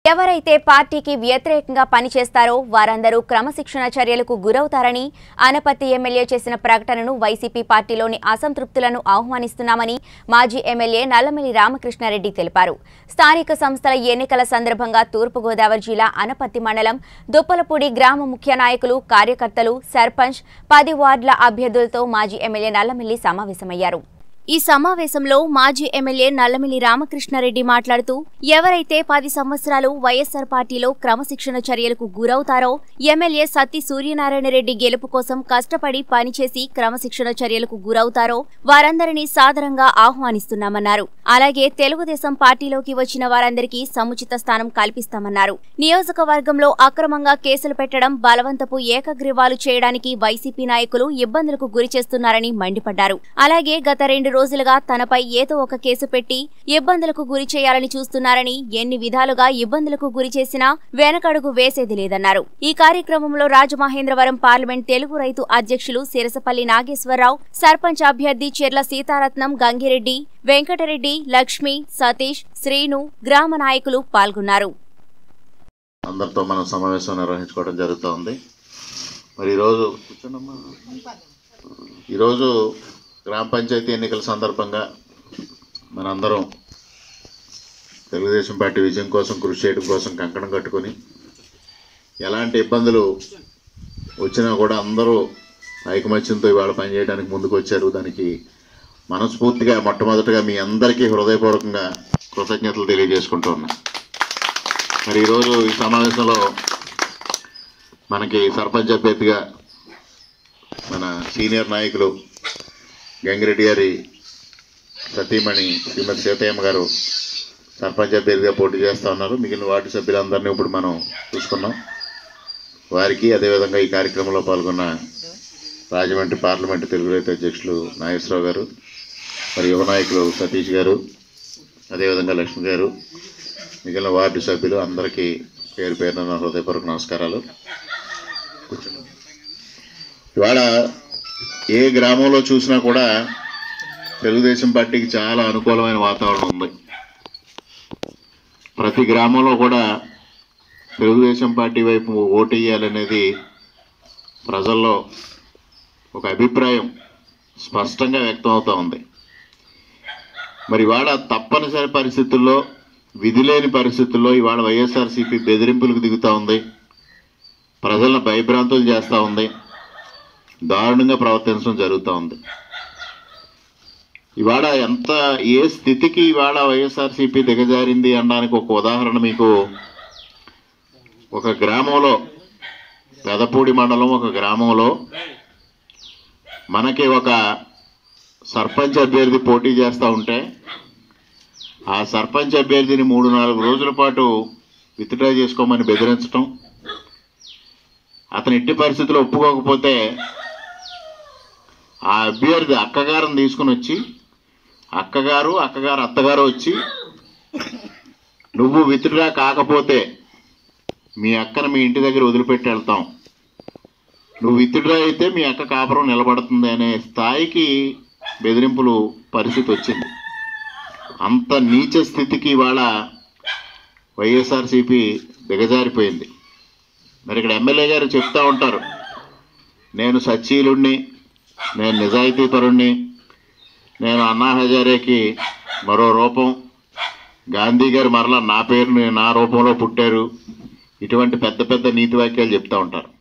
ఎవరైతే పార్టీకి వ్యతిరేకంగా పనిచేస్తారో వారందరూ క్రమశిక్షణ చర్యలకు గురవుతారని అనపత్తి ఎమ్మెల్యే చేసిన ప్రకటనను వైసీపీ పార్టీలోని అసంతృప్తులను ఆహ్వానిస్తున్నామని మాజీ ఎమ్మెల్యే నల్లమిల్లి రామకృష్ణారెడ్డి తెలిపారు స్థానిక సంస్థల ఎన్నికల సందర్భంగా తూర్పుగోదావరి జిల్లా అనపత్తి మండలం దుప్పలపూడి గ్రామ ముఖ్య నాయకులు కార్యకర్తలు సర్పంచ్ పది వార్డుల అభ్యర్థులతో మాజీ ఎమ్మెల్యే నల్లమిల్లి సమావేశమయ్యారు ఈ సమావేశంలో మాజీ ఎమ్మెల్యే నల్లమిల్లి రామకృష్ణారెడ్డి మాట్లాడుతూ ఎవరైతే పది సంవత్సరాలు వైఎస్సార్ పార్టీలో క్రమశిక్షణ చర్యలకు గురవుతారో ఎమ్మెల్యే సత్తి సూర్యనారాయణ రెడ్డి గెలుపు కోసం కష్టపడి పనిచేసి క్రమశిక్షణ చర్యలకు గురవుతారో వారందరినీ సాదరంగా ఆహ్వానిస్తున్నామన్నారు అలాగే తెలుగుదేశం పార్టీలోకి వచ్చిన వారందరికీ సముచిత స్థానం కల్పిస్తామన్నారు నియోజకవర్గంలో అక్రమంగా కేసులు పెట్టడం బలవంతపు ఏకగ్రీవాలు చేయడానికి వైసీపీ నాయకులు ఇబ్బందులకు గురి చేస్తున్నారని మండిపడ్డారు అలాగే గత రెండు రోజులుగా తనపై ఏదో ఒక కేసు పెట్టి ఇబ్బందులకు గురి చేయాలని చూస్తున్నారని ఎన్ని విధాలుగా ఇబ్బందులకు గురి చేసినా వెనకడుగు వేసేది లేదన్నారు ఈ కార్యక్రమంలో రాజమహేంద్రవరం పార్లమెంట్ తెలుగు రైతు అధ్యక్షులు సిరసపల్లి నాగేశ్వరరావు సర్పంచ్ అభ్యర్థి చెర్ల సీతారత్నం గంగిరెడ్డి వెంకటరెడ్డి లక్ష్మి సతీష్ శ్రీను గ్రామ నాయకులు పాల్గొన్నారు అందరితో మనం సమావేశం నిర్వహించుకోవడం జరుగుతోంది మరి ఈరోజు కూర్చోండమ్మా ఈరోజు గ్రామ పంచాయతీ ఎన్నికల సందర్భంగా మనందరం తెలుగుదేశం పార్టీ విజయం కోసం కృషి చేయడం కోసం కంకణం కట్టుకొని ఎలాంటి ఇబ్బందులు వచ్చినా కూడా అందరూ ఐకమత్యంతో ఇవాళ పనిచేయడానికి ముందుకు వచ్చారు దానికి మనస్ఫూర్తిగా మొట్టమొదటిగా మీ అందరికీ హృదయపూర్వకంగా కృతజ్ఞతలు తెలియజేసుకుంటూ ఉన్నా మరి ఈరోజు ఈ సమావేశంలో మనకి సర్పంచ్ అభ్యర్థిగా మన సీనియర్ నాయకులు గంగిరెడ్డి గారి సతీమణి శ్రీమతి సీతయ్యమ్మ గారు సర్పంచ్ అభ్యర్థిగా పోటీ చేస్తూ ఉన్నారు మిగిలిన వార్డు సభ్యులందరినీ ఇప్పుడు మనం చూసుకున్నాం వారికి అదేవిధంగా ఈ కార్యక్రమంలో పాల్గొన్న రాజమండ్రి పార్లమెంటు తెలుగు రైతు అధ్యక్షులు నాగేశ్వరరావు గారు మరి యువ నాయకులు సతీష్ గారు అదేవిధంగా లక్ష్మి గారు మిగిలిన వార్డు సభ్యులు అందరికీ పేరు పేరున నా హృదయపూర్వక నమస్కారాలు కూర్చోండి. ఇవాళ ఏ గ్రామంలో చూసినా కూడా తెలుగుదేశం పార్టీకి చాలా అనుకూలమైన వాతావరణం ఉంది ప్రతి గ్రామంలో కూడా తెలుగుదేశం పార్టీ వైపు ఓటు వేయాలనేది ప్రజల్లో ఒక అభిప్రాయం స్పష్టంగా వ్యక్తం అవుతూ ఉంది మరి ఇవాళ తప్పనిసరి పరిస్థితుల్లో విధి లేని పరిస్థితుల్లో ఇవాళ వైఎస్ఆర్సీపీ బెదిరింపులకు దిగుతూ ఉంది ప్రజలను భయభ్రాంతులు చేస్తూ ఉంది దారుణంగా ప్రవర్తించడం జరుగుతూ ఉంది ఇవాళ ఎంత ఏ స్థితికి ఇవాళ వైఎస్ఆర్సీపీ దిగజారింది అనడానికి ఒక ఉదాహరణ మీకు ఒక గ్రామంలో పెదపూడి మండలం ఒక గ్రామంలో మనకి ఒక సర్పంచ్ అభ్యర్థి పోటీ చేస్తూ ఉంటే ఆ సర్పంచ్ అభ్యర్థిని మూడు నాలుగు రోజుల పాటు విత్డ్రా చేసుకోమని బెదిరించటం అతను ఎట్టి పరిస్థితుల్లో ఒప్పుకోకపోతే ఆ అభ్యర్థి అక్కగారిని తీసుకుని వచ్చి అక్కగారు అక్కగారు అత్తగారు వచ్చి నువ్వు విత్డ్రా కాకపోతే మీ అక్కను మీ ఇంటి దగ్గర వదిలిపెట్టి వెళ్తాం నువ్వు విత్డ్రా అయితే మీ అక్క కాపురం నిలబడుతుంది అనే స్థాయికి బెదిరింపులు పరిస్థితి వచ్చింది అంత నీచ స్థితికి ఇవాళ వైఎస్ఆర్సీపీ దిగజారిపోయింది మరి ఇక్కడ ఎమ్మెల్యే గారు చెప్తా ఉంటారు నేను సచ్చీలుణ్ణి నేను నిజాయితీపరుణ్ణి నేను అన్నా హజారేకి మరో రూపం గాంధీ గారు మరలా నా పేరుని నా రూపంలో పుట్టారు ఇటువంటి పెద్ద పెద్ద నీతి వాక్యాలు చెప్తూ ఉంటారు